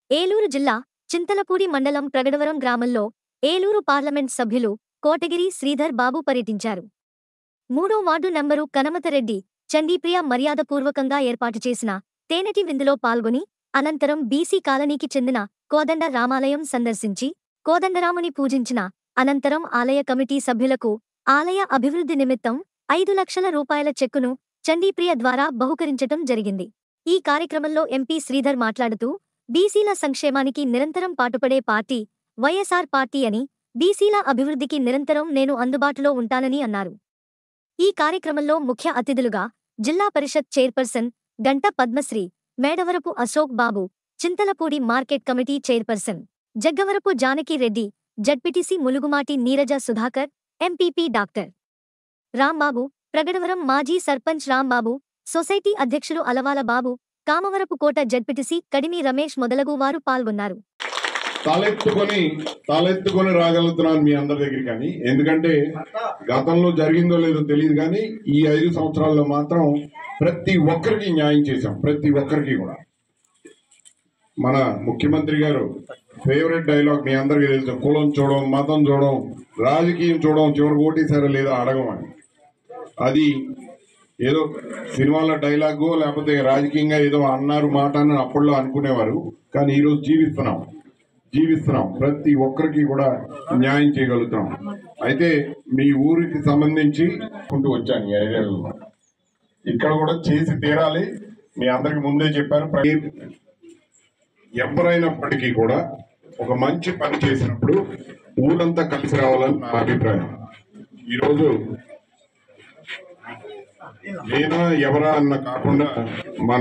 ఏలూరు జిల్లా చింతలపూడి మండలం ప్రగడవరం గ్రామంలో ఏలూరు పార్లమెంట్ సభ్యులు కోటగిరి శ్రీధర్ బాబు పర్యటించారు మూడో వార్డు నంబరు కనమతరెడ్డి చండీప్రియ మర్యాదపూర్వకంగా ఏర్పాటు చేసిన తేనెటి విందులో పాల్గొని అనంతరం బీసీ కాలనీకి చెందిన కోదండ రామాలయం సందర్శించి కోదండరాముని పూజించిన అనంతరం ఆలయ కమిటీ సభ్యులకు ఆలయ అభివృద్ధి నిమిత్తం ఐదు లక్షల రూపాయల చెక్కును చండీప్రియ ద్వారా బహుకరించటం జరిగింది ఈ కార్యక్రమంలో ఎంపీ శ్రీధర్ మాట్లాడుతూ బీసీల సంక్షేమానికి నిరంతరం పాటుపడే పార్టీ వైఎస్ఆర్ పార్టీ అని బీసీల అభివృద్ధికి నిరంతరం నేను అందుబాటులో ఉంటానని అన్నారు ఈ కార్యక్రమంలో ముఖ్య అతిథులుగా జిల్లా Parishad chairperson Ganta Padmasri Medavarapu Ashok Babu Chintalapudi market committee chairperson Jaggavarapu Janaki Reddy ZPTC Mulugumati Neeraja Sudhakar MPP doctor Rambabu Pragadavaram మాజీ సర్పంచ్ రాంబాబు సొసైటీ అధ్యక్షులు అలవాల బాబు కామవరపు కోట జడ్పిటిసి కడిమి రమేష్ మొదలగు వారు పాల్గొన్నారు తలెత్తుకొని తలెత్తుకొని రాగలుగుతున్నాను మీ అందరి దగ్గర కానీ ఎందుకంటే గతంలో జరిగిందో లేదో తెలియదు కానీ ఈ ఐదు సంవత్సరాల్లో మాత్రం ప్రతి ఒక్కరికి న్యాయం చేశాం ప్రతి ఒక్కరికి కూడా మన ముఖ్యమంత్రి గారు ఫేవరెట్ డైలాగ్ మీ అందరికీ తెలుసు కులం చూడడం మతం చూడడం రాజకీయం చూడడం చివరికి ఓటేసారో లేదో అడగమని అది ఏదో సినిమాల డైలాగు లేకపోతే రాజకీయంగా ఏదో అన్నారు మాట అని అప్పట్లో అనుకునేవారు కానీ ఈరోజు జీవిస్తున్నాం జీవిస్తున్నాం ప్రతి ఒక్కరికి కూడా న్యాయం చేయగలుగుతున్నాం అయితే మీ ఊరికి సంబంధించి కొంటూ వచ్చాను ఈ ఐదేళ్లలో ఇక్కడ కూడా చేసి తీరాలి మీ అందరికి ముందే చెప్పాను ప్ర- ఎవరైనప్పటికీ కూడా ఒక మంచి పని చేసినప్పుడు ఊరంతా కలిసి రావాలని నా అభిప్రాయం ఈరోజు నేనా ఎవరా అన్న కాకుండా మన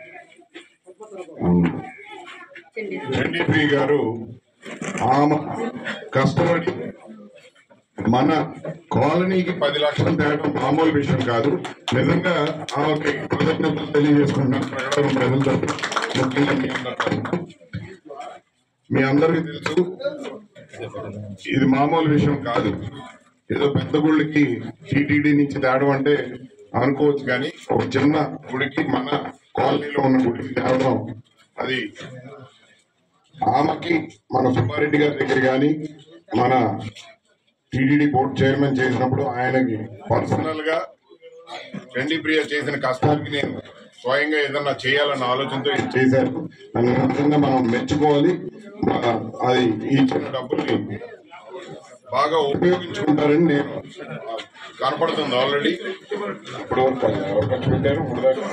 ఉమ్, చండీప్రియ గారు ఆమె కష్టపడి మన కాలనీకి పది లక్షలు తేవడం మామూలు విషయం కాదు నిజంగా ఆమెకి కృతజ్ఞతలు తెలియజేసుకుంటున్నాను ప్రకటన ప్రజల తరపున, ముఖ్యంగా మీ అందరి తరపున. మీ అందరికీ తెలుసు ఇది మామూలు విషయం కాదు ఏదో పెద్ద గుళ్ళకి టీటీడీ నుంచి తేవడం అంటే అనుకోవచ్చు కానీ ఒక చిన్న గుడికి మన కాలనీలో ఉన్న గుడికి తేవడం అది ఆమెకి మన సుబ్బారెడ్డి గారి దగ్గర కానీ మన టీటీడీ బోర్డు చైర్మన్ చేసినప్పుడు ఆయనకి పర్సనల్ గా చండీ ప్రియ చేసిన కష్టానికి నేను స్వయంగా ఏదన్నా చేయాలన్న ఆలోచనతో ఇది చేశారు దాన్ని నిజంగా మనం మెచ్చుకోవాలి మన- అది ఈ చిన్న డబ్బుల్ని బాగా ఉపయోగించుకుంటారని నేను కనపడుతుంది ఆల్రెడీ ఇప్పుడు వరకు ఎవరు ఖర్చు పెట్టారు ఇప్పుడు దాకా?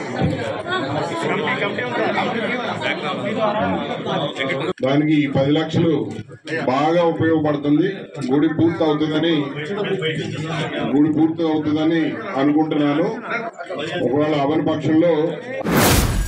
దానికి ఈ పది లక్షలు బాగా ఉపయోగపడుతుంది గుడి పూర్తి అవుతుందని గుడి పూర్తి అవుతుందని అనుకుంటున్నాను ఒకవేళ అవని పక్షంలో